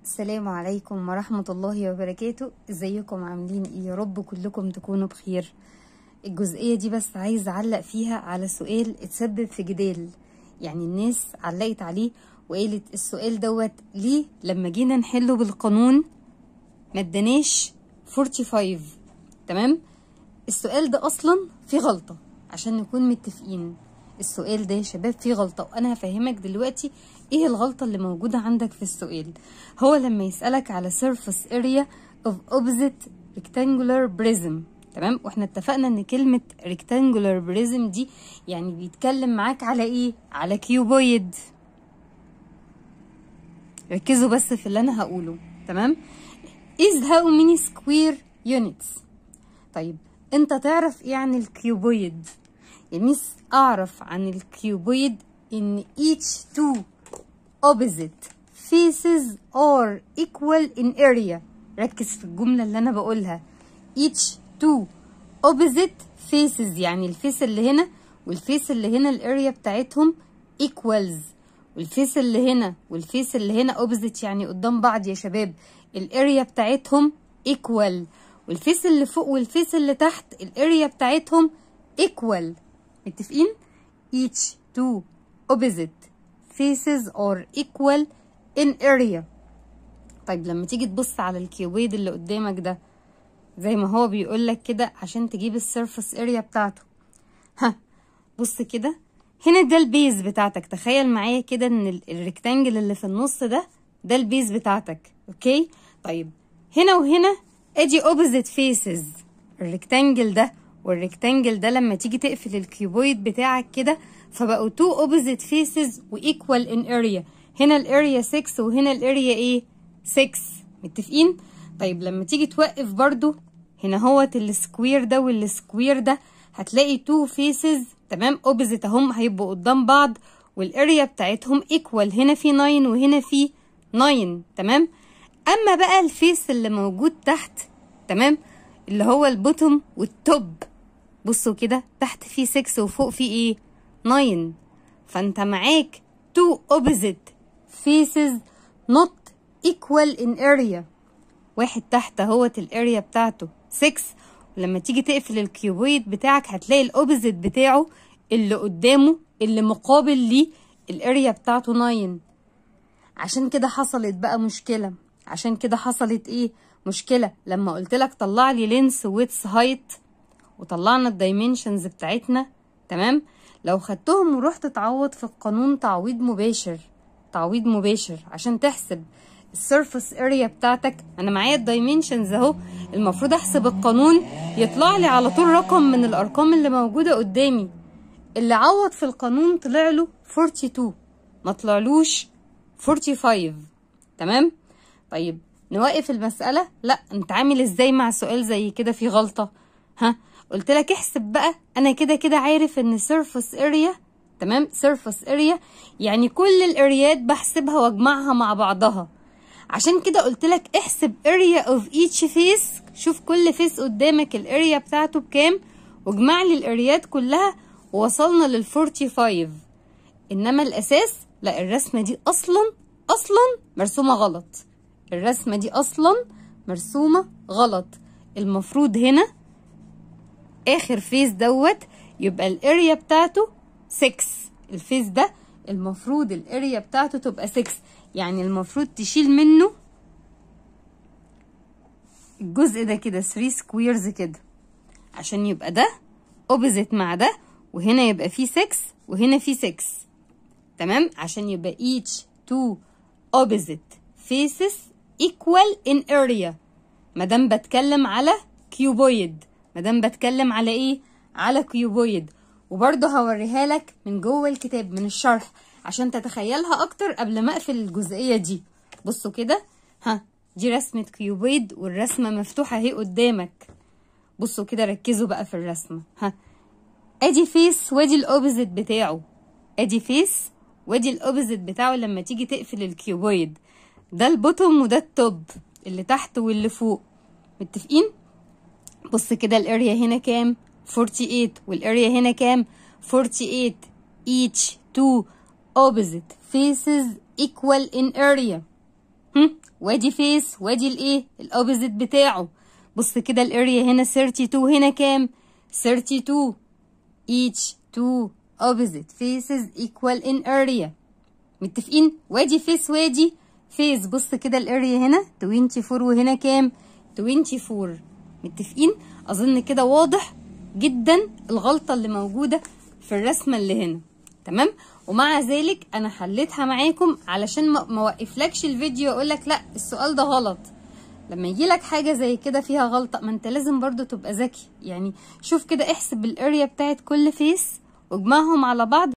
السلام عليكم ورحمة الله وبركاته ازيكم عاملين ايه يا رب كلكم تكونوا بخير الجزئية دي بس عايز اعلق فيها على سؤال اتسبب في جدال يعني الناس علقت عليه وقالت السؤال دوت ليه لما جينا نحله بالقانون ما اداناش 45 تمام السؤال ده اصلا فيه غلطة عشان نكون متفقين السؤال ده يا شباب فيه غلطة وانا هفهمك دلوقتي ايه الغلطة اللي موجودة عندك في السؤال هو لما يسألك على surface area of opposite rectangular prism تمام واحنا اتفقنا ان كلمة rectangular prism دي يعني بيتكلم معاك على ايه على كيوبويد ركزوا بس في اللي انا هقوله تمام is how many square units طيب انت تعرف ايه عن الكيوبويد يميس اعرف عن الكيوبويد ان each two opposite faces are equal in area ركز في الجملة اللي انا بقولها each two opposite faces يعني الفيس اللي هنا والفيس اللي هنا الاريا بتاعتهم equals والفيس اللي هنا والفيس اللي هنا opposite يعني قدام بعض يا شباب الاريا بتاعتهم equal والفيس اللي فوق والفيس اللي تحت الاريا بتاعتهم equal متفقين each two opposite faces are equal in area طيب لما تيجي تبص على الكيوبيد اللي قدامك ده زي ما هو بيقولك كده عشان تجيب السيرفس اريا بتاعته ها بص كده هنا ده البيز بتاعتك تخيل معايا كده ان الريكتانجل اللي في النص ده ده البيز بتاعتك اوكي طيب هنا وهنا ادي opposite faces الريكتانجل ده والريكتانجل ده لما تيجي تقفل الكيوبويد بتاعك كده فبقوا two opposite faces وequal in area هنا الاريا 6 وهنا الاريا ايه 6 متفقين طيب لما تيجي توقف برضو هنا هوت السكوير ده والسكوير ده هتلاقي two faces تمام opposite اهم هيبقوا قدام بعض والاريا بتاعتهم equal هنا في 9 وهنا في 9 تمام اما بقى الفيس اللي موجود تحت تمام اللي هو البوتوم والتوب بصوا كده تحت فيه 6 وفوق فيه ايه 9 فانت معاك two opposite faces not equal in area واحد تحت اهوت الاريا بتاعته 6 ولما تيجي تقفل الكيوبويد بتاعك هتلاقي الاوبزيت بتاعه اللي قدامه اللي مقابل ليه الاريا بتاعته 9 عشان كده حصلت بقى مشكله عشان كده حصلت ايه مشكله لما قلت لك طلع لي لينس ويتس هايت وطلعنا الدايمنشنز بتاعتنا تمام لو خدتهم ورحت تعوض في القانون تعويض مباشر تعويض مباشر عشان تحسب السيرفس اريا بتاعتك انا معايا الدايمنشنز اهو المفروض احسب القانون يطلع لي على طول رقم من الارقام اللي موجوده قدامي اللي عوض في القانون طلع له 42 ما طلعلوش 45 تمام طيب نوقف المسألة لا انت عامل ازاي مع سؤال زي كده في غلطة ها قلت لك احسب بقى انا كده كده عارف ان surface area تمام surface area يعني كل الاريات بحسبها واجمعها مع بعضها عشان كده قلت لك احسب area of each face شوف كل فيس قدامك الاريا بتاعته بكام واجمع لي الاريات كلها ووصلنا لل 45 انما الاساس لا الرسمه دي اصلا اصلا مرسومه غلط الرسمه دي اصلا مرسومه غلط المفروض هنا اخر فيس دوت يبقى الاريا بتاعته 6 الفيس ده المفروض الاريا بتاعته تبقى 6 يعني المفروض تشيل منه الجزء ده كده 3 سكويرز كده عشان يبقى ده اوبزيت مع ده وهنا يبقى فيه 6 وهنا فيه 6 تمام عشان يبقى each two opposite faces equal in area مادام بتكلم على كيوبويد مادام بتكلم على ايه على كيوبويد وبرضه هوريها لك من جوه الكتاب من الشرح عشان تتخيلها اكتر قبل ما اقفل الجزئيه دي بصوا كده ها دي رسمه كيوبويد والرسمه مفتوحه اهي قدامك بصوا كده ركزوا بقى في الرسمه ها ادي فيس وادي الاوبزيت بتاعه ادي فيس وادي الاوبزيت بتاعه لما تيجي تقفل الكيوبويد ده البوتوم وده التوب اللي تحت واللي فوق متفقين بص كده الاريا هنا كام 48 والاريا هنا كام 48 each two opposite faces equal in area هم وادي فيس وادي الايه الاوبزيت بتاعه بص كده الاريا هنا 32 هنا كام 32 each two opposite faces equal in area متفقين وادي فيس وادي فيس بص كده الاريا هنا 24 وهنا كام 24 متفقين اظن كده واضح جدا الغلطة اللي موجودة في الرسمة اللي هنا تمام ومع ذلك انا حليتها معاكم علشان ما ما اوقفلكش الفيديو واقول لك لا السؤال ده غلط لما يجي لك حاجه زي كده فيها غلطه ما انت لازم برضو تبقى ذكي يعني شوف كده احسب الاريا بتاعت كل فيس واجمعهم على بعض